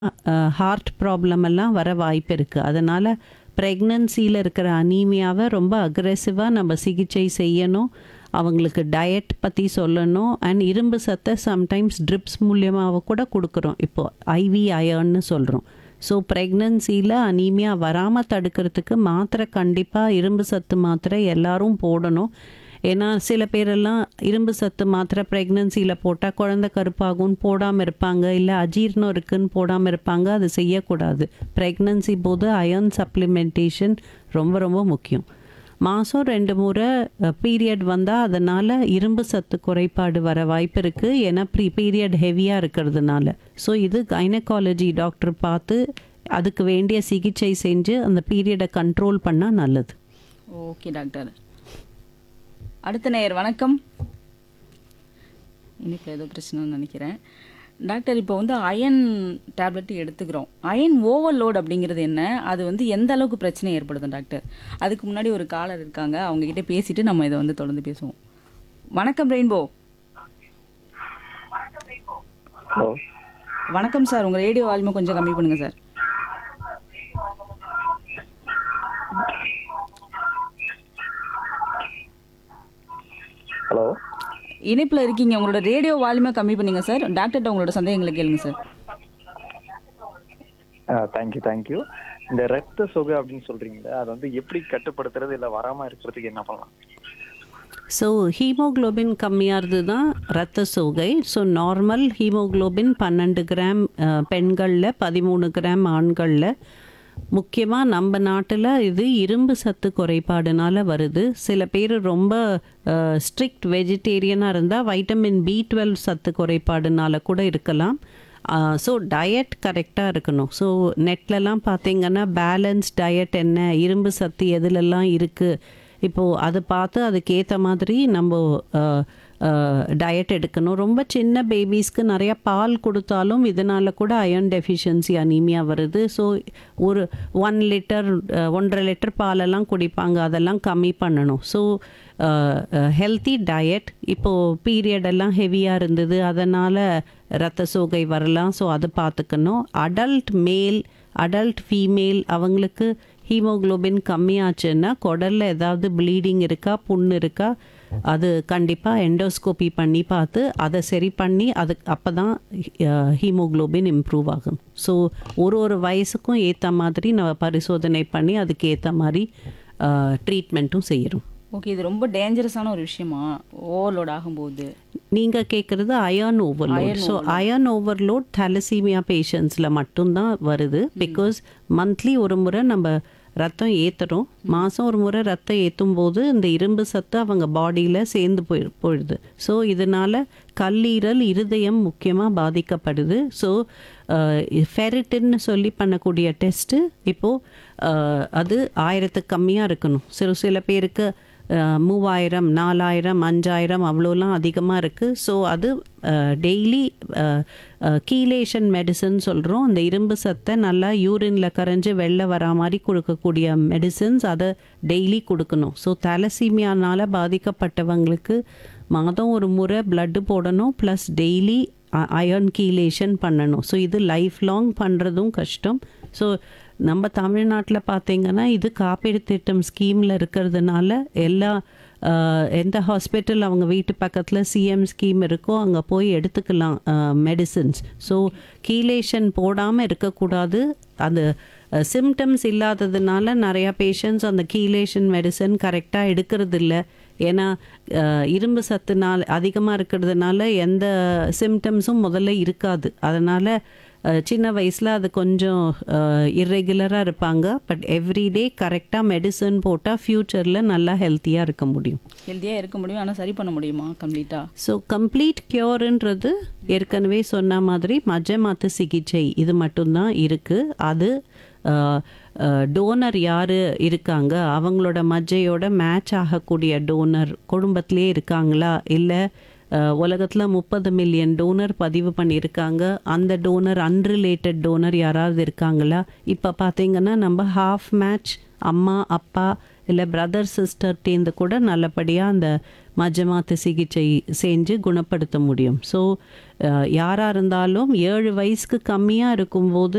heart problem எல்லாம் வர வாய்ப்பு இருக்குது அதனால் ப்ரெக்னன்சியில் இருக்கிற அனீமியாவை ரொம்ப அக்ரெசிவாக நம்ம சிகிச்சை செய்யணும் அவங்களுக்கு டயட் பற்றி சொல்லணும் அண்ட் இரும்பு சத்தை சம்டைம்ஸ் ட்ரிப்ஸ் மூலியமாக கூட கொடுக்குறோம் இப்போது ஐவி அயர்ன்னு சொல்கிறோம் ஸோ ப்ரெக்னன்சியில் அனீமியா வராமல் தடுக்கிறதுக்கு மாத்திரை கண்டிப்பாக இரும்பு சத்து மாத்திரை எல்லாரும் போடணும் ஏன்னா சில பேரெல்லாம் இரும்பு சத்து மாத்திரை ப்ரெக்னன்சியில் போட்டால் குழந்தை கருப்பாகும்னு போடாமல் இருப்பாங்க இல்லை அஜீர்ணம் இருக்குன்னு போடாமல் இருப்பாங்க அது செய்யக்கூடாது ப்ரெக்னன்சி போது அயர்ன் சப்ளிமெண்டேஷன் ரொம்ப ரொம்ப முக்கியம் மாதம் ரெண்டு முறை பீரியட் வந்தால் அதனால் இரும்பு சத்து குறைபாடு வர வாய்ப்பு இருக்குது ஏன்னா ப்ரீ பீரியட் ஹெவியாக இருக்கிறதுனால ஸோ இது கைனகாலஜி டாக்டர் பார்த்து அதுக்கு வேண்டிய சிகிச்சை செஞ்சு அந்த பீரியடை கண்ட்ரோல் பண்ணால் நல்லது ஓகே டாக்டர் அடுத்த நேயர் வணக்கம் இனிப்பில் ஏதோ பிரச்சனைன்னு நினைக்கிறேன் டாக்டர் இப்போ வந்து அயன் டேப்லெட் எடுத்துக்கிறோம் அயன் ஓவர்லோட் அப்படிங்கிறது என்ன அது வந்து எந்த அளவுக்கு பிரச்சனை ஏற்படுத்தும் டாக்டர் அதுக்கு முன்னாடி ஒரு காலர் இருக்காங்க அவங்க கிட்ட பேசிட்டு நம்ம இதை வந்து தொடர்ந்து பேசுவோம் வணக்கம் ரெயின்போ ஹலோ வணக்கம் சார் உங்கள் ரேடியோ வால்யூமை கொஞ்சம் கம்மி பண்ணுங்க சார் ஹலோ இணைப்பில் இருக்கீங்க உங்களோட ரேடியோ வால்யூமை கம்மி பண்ணுங்க சார் டாக்டர்கிட்ட உங்களோட சந்தேகங்களை கேளுங்க சார் தேங்க்யூ தேங்க்யூ இந்த ரத்த சொகை அப்படின்னு சொல்றீங்களே அதை வந்து எப்படி கட்டுப்படுத்துறது இல்லை வராம இருக்கிறதுக்கு என்ன பண்ணலாம் ஸோ ஹீமோக்ளோபின் கம்மியாகிறது தான் ரத்த சோகை ஸோ நார்மல் ஹீமோக்ளோபின் பன்னெண்டு கிராம் பெண்களில் பதிமூணு கிராம் ஆண்களில் முக்கியமாக நம்ம நாட்டில் இது இரும்பு சத்து குறைபாடுனால வருது சில பேர் ரொம்ப ஸ்ட்ரிக்ட் வெஜிடேரியனாக இருந்தால் வைட்டமின் பி டுவெல் சத்து குறைபாடுனால கூட இருக்கலாம் ஸோ டயட் கரெக்டாக இருக்கணும் ஸோ நெட்லலாம் பார்த்தீங்கன்னா பேலன்ஸ் டயட் என்ன இரும்பு சத்து எதுலெல்லாம் இருக்குது இப்போது அதை பார்த்து அதுக்கேற்ற மாதிரி நம்ம டயட் எடுக்கணும் ரொம்ப சின்ன பேபிஸ்க்கு நிறைய பால் கொடுத்தாலும் இதனால் கூட அயர்ன் டெஃபிஷியன்சி அனீமியா வருது ஸோ ஒரு ஒன் லிட்டர் ஒன்றரை லிட்டர் பாலெல்லாம் குடிப்பாங்க அதெல்லாம் கம்மி பண்ணணும் ஸோ ஹெல்த்தி டயட் இப்போது பீரியட் எல்லாம் ஹெவியாக இருந்தது அதனால் ரத்த சோகை வரலாம் ஸோ அதை பார்த்துக்கணும் அடல்ட் மேல் அடல்ட் ஃபீமேல் அவங்களுக்கு ஹீமோக்ளோபின் கம்மியாச்சுன்னா குடலில் ஏதாவது ப்ளீடிங் இருக்கா புண்ணு இருக்கா அது கண்டிப்பாக எண்டோஸ்கோபி பண்ணி பார்த்து அதை சரி பண்ணி அது அப்போ தான் ஹீமோக்ளோபின் இம்ப்ரூவ் ஆகும் ஸோ ஒரு ஒரு வயசுக்கும் ஏற்ற மாதிரி நம்ம பரிசோதனை பண்ணி அதுக்கு ஏற்ற மாதிரி ட்ரீட்மெண்ட்டும் செய்கிறோம் ஓகே இது ரொம்ப டேஞ்சரஸான ஒரு விஷயமா ஓவர்லோட் ஆகும்போது நீங்கள் கேட்குறது iron overload so iron overload thalassemia பேஷண்ட்ஸில் மட்டும்தான் வருது பிகாஸ் மந்த்லி ஒரு முறை நம்ம ரத்தம் ஏற்றுறோம் மாதம் ஒரு முறை ரத்தம் ஏற்றும் போது இந்த இரும்பு சத்து அவங்க பாடியில் சேர்ந்து போய் போயிடுது ஸோ இதனால் கல்லீரல் இருதயம் முக்கியமாக பாதிக்கப்படுது ஸோ ஃபெரிட்டின்னு சொல்லி பண்ணக்கூடிய டெஸ்ட்டு இப்போது அது ஆயிரத்துக்கு கம்மியாக இருக்கணும் சில சில பேருக்கு மூவாயிரம் நாலாயிரம் அஞ்சாயிரம் அவ்வளோலாம் அதிகமாக இருக்குது ஸோ அது டெய்லி கீலேஷன் மெடிசன் சொல்கிறோம் அந்த இரும்பு சத்தை நல்லா யூரினில் கரைஞ்சி வெளில வரா மாதிரி கொடுக்கக்கூடிய மெடிசன்ஸ் அதை டெய்லி கொடுக்கணும் ஸோ தலசீமியானால் பாதிக்கப்பட்டவங்களுக்கு மாதம் ஒரு முறை பிளட்டு போடணும் ப்ளஸ் டெய்லி அயர்ன் கீலேஷன் பண்ணணும் ஸோ இது லைஃப் லாங் பண்ணுறதும் கஷ்டம் ஸோ நம்ம தமிழ்நாட்டில் பார்த்தீங்கன்னா இது காப்பீடு திட்டம் ஸ்கீமில் இருக்கிறதுனால எல்லா எந்த ஹாஸ்பிட்டல் அவங்க வீட்டு பக்கத்தில் சிஎம் ஸ்கீம் இருக்கோ அங்கே போய் எடுத்துக்கலாம் மெடிசின்ஸ் ஸோ கீலேஷன் போடாமல் இருக்கக்கூடாது அது சிம்டம்ஸ் இல்லாததுனால நிறையா பேஷண்ட்ஸ் அந்த கீலேஷன் மெடிசன் கரெக்டாக எடுக்கிறது இல்லை ஏன்னா இரும்பு சத்துனால் அதிகமாக இருக்கிறதுனால எந்த சிம்டம்ஸும் முதல்ல இருக்காது அதனால் சின்ன வயசில் அது கொஞ்சம் இர்ரெகுலராக இருப்பாங்க பட் எவ்ரிடே கரெக்டாக மெடிசன் போட்டால் ஃப்யூச்சரில் நல்லா ஹெல்த்தியாக இருக்க முடியும் ஹெல்த்தியாக இருக்க முடியும் ஆனால் சரி பண்ண முடியுமா கம்ப்ளீட்டாக ஸோ கம்ப்ளீட் க்யூர்ன்றது ஏற்கனவே சொன்ன மாதிரி மஜ்ஜ மாத்து சிகிச்சை இது மட்டும்தான் இருக்குது அது டோனர் யார் இருக்காங்க அவங்களோட மஜ்ஜையோட மேட்ச் ஆகக்கூடிய டோனர் குடும்பத்திலே இருக்காங்களா இல்லை உலகத்தில் முப்பது மில்லியன் டோனர் பதிவு பண்ணியிருக்காங்க அந்த டோனர் அன்ரிலேட்டட் டோனர் யாராவது இருக்காங்களா இப்போ பார்த்தீங்கன்னா நம்ம ஹாஃப் மேட்ச் அம்மா அப்பா இல்லை பிரதர் சிஸ்டர்டேந்து கூட நல்லபடியாக அந்த மஜமாத்து சிகிச்சை செஞ்சு குணப்படுத்த முடியும் ஸோ யாராக இருந்தாலும் ஏழு வயசுக்கு கம்மியாக இருக்கும்போது